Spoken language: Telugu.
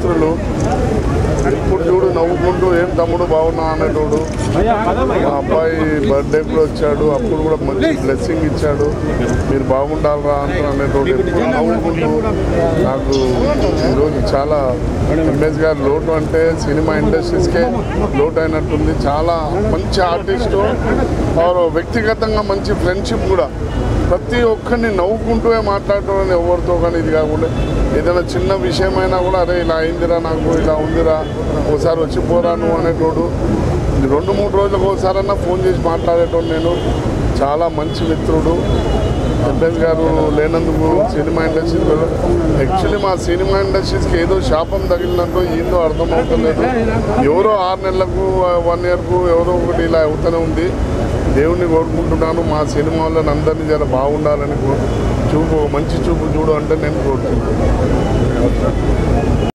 మిత్రులు ఇప్పుడు చూడు నవ్వుకుంటూ ఏం తమ్ముడు బాగున్నా అనేటోడు మా అబ్బాయి బర్త్డే కూడా వచ్చాడు అప్పుడు కూడా మంచి బ్లెస్సింగ్ ఇచ్చాడు మీరు బాగుండాలరా అంటూ అనేటోడు ఎప్పుడు నవ్వుకుంటూ నాకు ఈరోజు చాలా ఎంఎస్ గారి లోటు అంటే సినిమా ఇండస్ట్రీస్కే లోటు అయినట్టుంది చాలా మంచి ఆర్టిస్టు వారు వ్యక్తిగతంగా మంచి ఫ్రెండ్షిప్ కూడా ప్రతి ఒక్కరిని నవ్వుకుంటూ మాట్లాడటం ఎవరితో కానీ ఇది కాకుండా ఏదైనా చిన్న విషయమైనా కూడా అరే ఇలా అయిందిరా నాకు ఇలా ఉందిరా ఒకసారి వచ్చి పోరా నువ్వు అనేటోడు ఇది రెండు మూడు రోజులకు ఒకసారన్నా ఫోన్ చేసి మాట్లాడేటోడు నేను చాలా మంచి మిత్రుడు ఎంఎస్ గారు లేనందుకు సినిమా ఇండస్ట్రీ యాక్చువల్లీ మా సినిమా ఇండస్ట్రీస్కి ఏదో శాపం తగిలినట్టు ఏందో అర్థమవుతలేదు ఎవరో ఆరు నెలలకు వన్ ఇయర్కు ఎవరో ఒకటి ఇలా అవుతూనే ఉంది దేవుణ్ణి కోరుకుంటున్నాను మా సినిమా వాళ్ళని అందరినీ జర బాగుండాలని కో- చూపు మంచి చూపు చూడు అంటే నేను కోరుకుంటున్నాను